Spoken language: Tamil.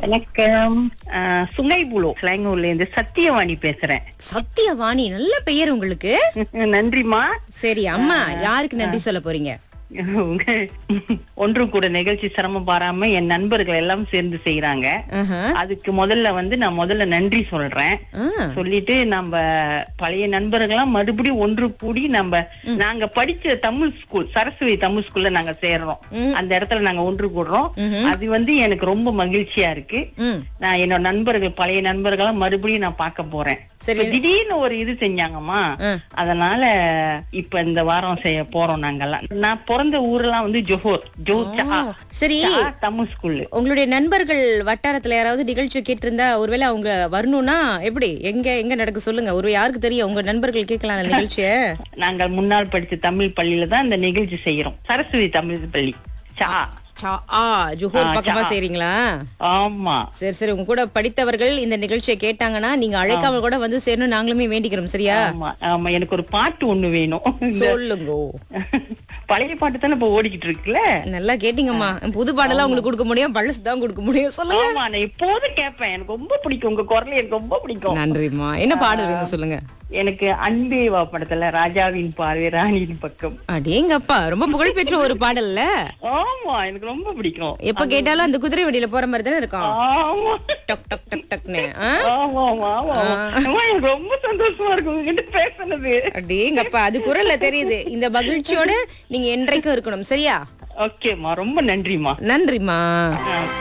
வணக்கம் ஆஹ், சுங்கைபுலோ ஸ்லாங்கூர்ல இருந்து சத்தியவாணி பேசுறேன் சத்தியவாணி நல்ல பெயர் உங்களுக்கு நன்றிமா சரி அம்மா யாருக்கு நன்றி சொல்ல போறீங்க உங்க ஒன்று கூட நிகழ்ச்சி சிரமம் பாராம என் நண்பர்கள் எல்லாம் சேர்ந்து செய்யறாங்க ஆஹா. அதுக்கு முதல்ல வந்து நான் முதல்ல நன்றி சொல்றேன் ஆ, சொல்லிட்டு நம்ம பழைய நண்பர்கள்லாம் மறுபடியும் ஒன்று கூடி நம்ம நாங்க படிச்ச தமிழ் ஸ்கூல் சரஸ்வதி தமிழ் ஸ்கூல்ல நாங்க சேர்றோம் ம். அந்த இடத்துல நாங்க ஒன்று கூடுறோம் ம்ஹும். அது வந்து எனக்கு ரொம்ப மகிழ்ச்சியா இருக்கு ம். நான் என்னோட நண்பர்கள் பழைய நண்பர்களா மறுபடியும் நான் பார்க்க போறேன் சரி. இப்ப திடீர்னு ஒரு இது செஞ்சாங்கம்மா ஆ. அதனால இப்ப இந்த வாரம் செய்ய போறோம் நாங்கெல்லாம் நான் பிறந்த ஊர்லாம் வந்து ஜோஹர் ஜோ ஓ, சரி தமிழ் ஸ்கூல்லு உங்களுடைய நண்பர்கள் வட்டாரத்துல யாராவது நிகழ்ச்சி கேட்டிருந்தா ஒருவேளை அவங்க வரணும்னா எப்படி எங்க எங்க நடக்க சொல்லுங்க ஒரு யாருக்கு தெரியும் உங்க நண்பர்கள் கேட்கலாம் அந்த நிகழ்ச்சிய நாங்கள் முன்னாள் படிச்ச தமிழ் பள்ளியில தான் இந்த நிகழ்ச்சி செய்யறோம் சரஸ்வதி தமிழ் பள்ளி சா சா, ஆ ஜோஹர் ஆ, பக்கமா சா. செய்றீங்களா ஆமா சரி சரி உங்க கூட படித்தவர்கள் இந்த நிகழ்ச்சியை கேட்டாங்கன்னா நீங்க அழைக்காம கூட வந்து சேரணும் நாங்களுமே வேண்டிக்கிறோம் சரியா ஆமா ஆமா எனக்கு ஒரு பாட்டு ஒண்ணு வேணும் இந்த சொல்லுங்க பழைய பாட்டு தானே இப்ப ஓடிக்கிட்டு இருக்குல்ல நல்லா கேட்டீங்கம்மா புது பாடலாம் உங்களுக்கு கொடுக்க முடியும் பழசு தான் கொடுக்க முடியும் சொல்லுங்க ஆமா நான் எப்போதும் கேட்பேன் எனக்கு ரொம்ப பிடிக்கும் உங்க குரல் எனக்கு ரொம்ப பிடிக்கும் நன்றிம்மா என்ன பாடல் வேணும் சொல்லுங்க எனக்கு அன்பே வா படத்துல ராஜாவின் பார்வை ராணியின் பக்கம் அடேங்கப்பா ரொம்ப புகழ்பெற்ற ஒரு பாடல்ல ஆமா எனக்கு ரொம்ப பிடிக்கும் எப்ப கேட்டாலும் அந்த குதிரை வண்டியில போற மாதிரி தானே இருக்கும் ஆமா டக் டக் டக் டக்னு ஆ? ஆமா ஆமா ஆமா ஆமா, எனக்கு ரொம்ப சந்தோஷமா இருக்கு உங்ககிட்ட பேசுனது அடேங்கப்பா அது குரல்ல தெரியுது இந்த மகிழ்ச்சியோட நீங்க என்றைக்கும் இருக்கணும் சரியா ஓகேம்மா ரொம்ப நன்றிம்மா நன்றிம்மா ஆ.